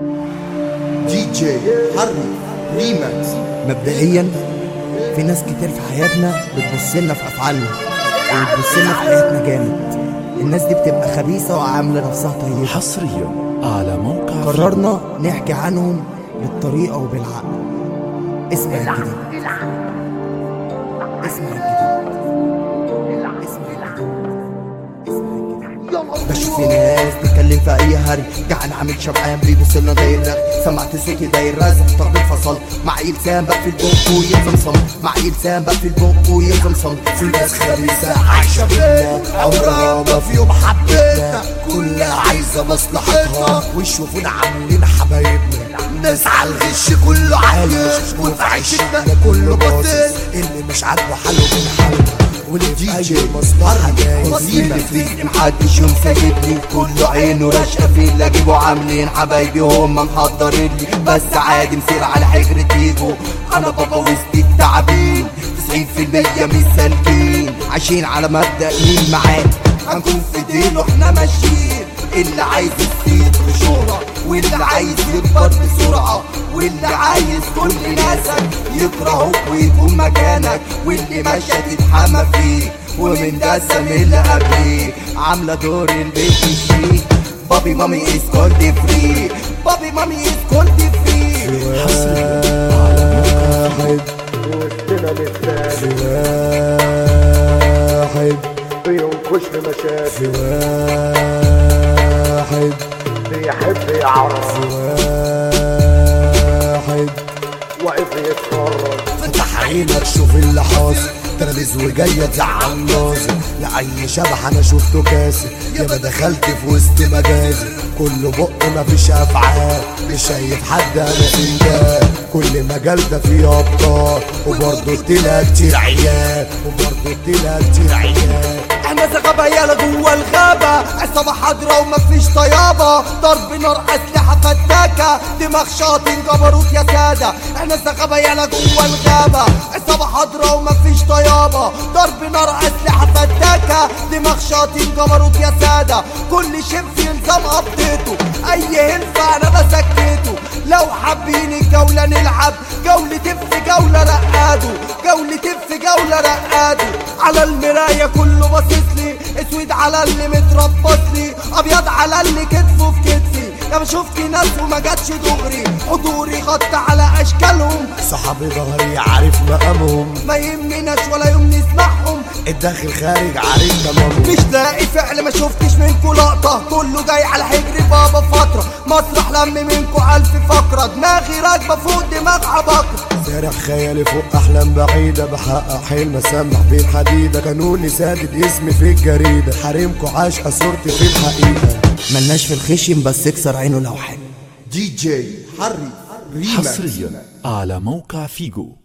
دي جي حري ريماكس مبدئيا في ناس كتير في حياتنا بتبص لنا في افعالنا وبتبص لنا في حياتنا جامد الناس دي بتبقى خبيثه وعامله نفسها طيبه حصريا على موقع قررنا نحكي عنهم بالطريقه وبالعقل اسمع الجديد اسمع الجديد اسمع الجديد اسمع الجديد بشوف ناس بتتكلم في اي هري جعان عامل شبعان بيبص لنا داير رغي سمعت صوتي داير رزق طرد انفصل معي لسان بقفل بقه ويلزم صمت معي لسان بقفل بقه ويلزم صمت في ناس خبيثه عايشه بينا عمرها ما في يوم حبيتنا كلها عايزه مصلحتها ويشوفونا عاملين حبايبنا ناس على الغش كله عايش وفي عيشتنا كله باصص اللي مش عاجبه حاله بنحله واللي في اي مصلحه جاي فيه محدش يوم سايبني كله عينه راشقه في اللي اجيبه عاملين حبايبي هم محضرين لي بس عادي مسير على حجر تيجو انا بابا وسط التعابين 90% مش سالكين عايشين على مبدأ مين معاك هنكون في ديله احنا ماشيين اللي عايز يصير بشهرة واللي عايز يكبر بسرعة واللي عايز كل ناسك يكرهك ويكون مكانك واللي ماشية تتحمى فيه ومن دسم اللي قبليه عاملة دور البيت الشيك بابي مامي از كولد فري بابي مامي از كولد فري حصريا على موقع وسطنا مثال واحد بينكش في مشاكل واحد بيحب يعرف واحد واقف يتفرج فتح عينك شوف اللي حاصل ترابيز وجاية تزعل ناظر لأي شبح أنا شفته كاسر يا ما دخلت في وسط مجازر كله بق مفيش أفعال مش شايف حد أنا سندال كل مجال ده فيه أبطال وبرضه طلع كتير عيال وبرضه طلع كتير عيال احنا زغبيالة جوه الغابة عصابة حاضرة ومفيش طيابة ضرب نار أسلحة فتاكة دماغ شاطن جبروت يا سادة احنا زغبيالة جوه الغابة عصابة حاضرة ومفيش طيابة ضرب نار أسلحة فتاكة دماغ شاطن جبروت يا سادة كل شيء في نظام قبضته أي هنفع أنا بسكته لو حابين الجولة نلعب جولة في جولة رقادو جولة في جولة رقادو على المراية كله باصص لي اسود على اللي متربص لي ابيض على اللي كتفه في كتفي يا ما شفت ناس وما جاتش دغري حضوري غطى على اشكالهم صحابي ظهري عارف مقامهم ما يهمناش ولا يوم نسمعهم الداخل خارج عارف تمامهم مش لاقي فعل ما شفتش منكو لقطة كله جاي على حجر بابا فترة مسرح لم منكو ألف فقرة دماغي راكبة فوق دماغ عبقرة سارح خيالي فوق احلام بعيده بحقق حلم اسمع بين حديده قانوني سادد اسمي في الجريده حريمكو عاشقه صورتي في الحقيقه ملناش في الخشم بس اكسر عينه لو حلو دي جي حري ريماكس حصريا على موقع فيجو